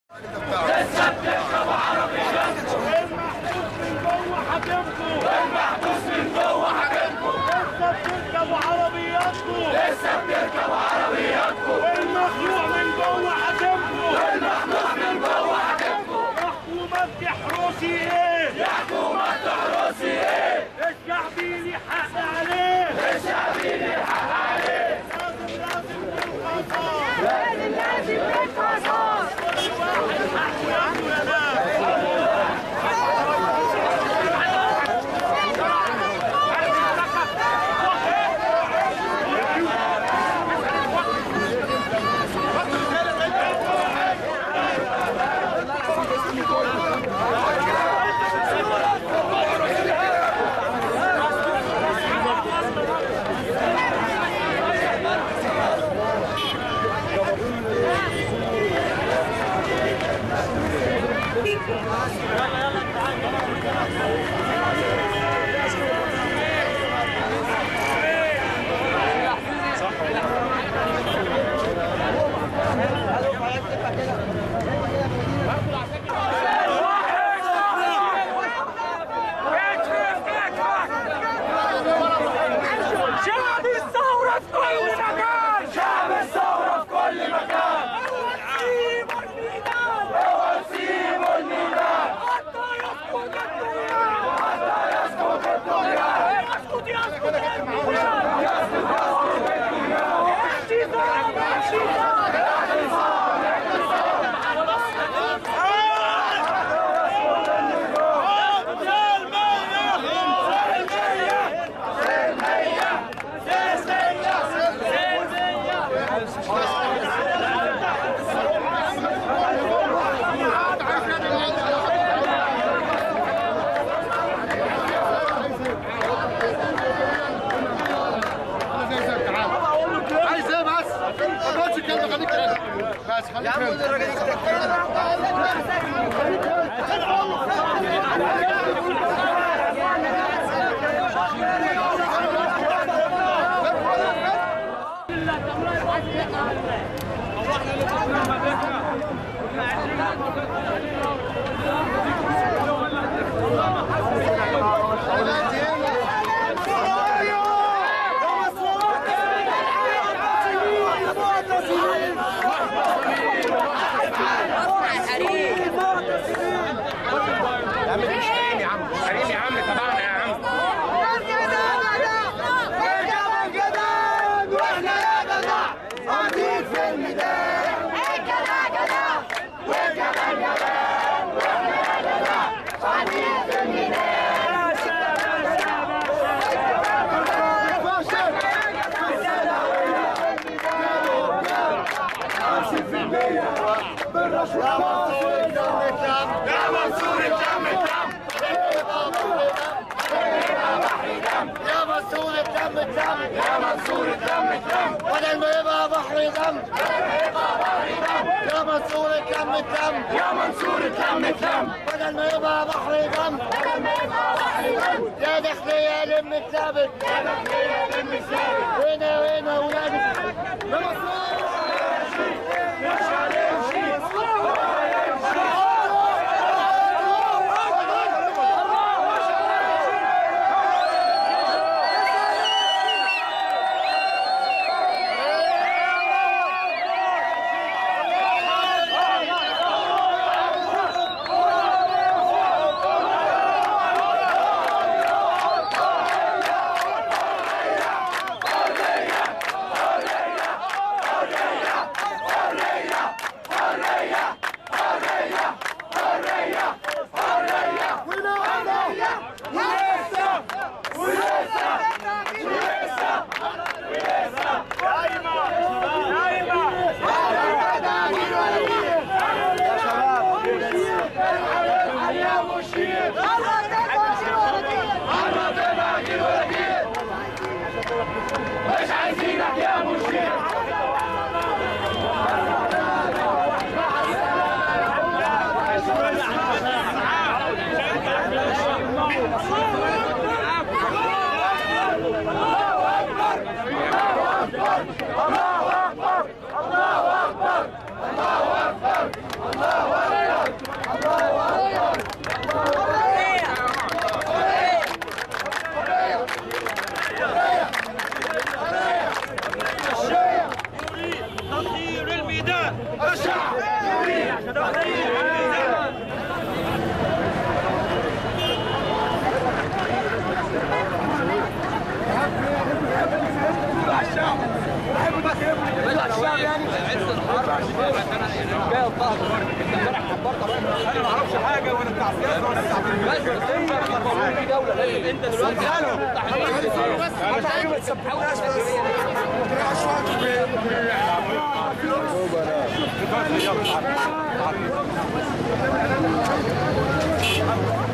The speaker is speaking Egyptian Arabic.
المحبوس من جوه حبيبكم لسه بتركبوا عربياتكم لسه بتركبوا عربياتكم والمخلوع من جوه حبيبكم والمخلوع من جوه حبيبكم يا حكومة تحرسي ايه؟ يا حكومة تحرسي ايه؟ الشعبي لي حق عليه الشعبي لي حق عليه لازم لازم بالقصاص لازم لازم بالقصاص كل واحد حقه ياخده يا ناس شعب الثورة في كل مكان شعب الثورة في كل مكان اوعوا تسيبوا الميدان حتى يسقط الطغيان حتى يسقط الطغيان يسقط يسقط الطغيان يسقط يسقط الطغيان اعتصام اعتصام عايز ايه بس؟ ما تقولش الكلمه خليك هنا بس خليك هنا يا منصور الدم الدم يا مسؤول الدم الدم يا منصور الدم الدم بدل ما يبقى بحر دم يا مسؤول الدم الدم يا منصور الدم الدم بدل ما يبقى بحر دم يا داخلية لم الثابت هنا وهنا ولادك يا مسؤول حرية الميدان الشعب الميدان انا ما اعرفش حاجه ولا بتاع سياسه ولا بتاع انت دلوقتي ما تسبحوش بس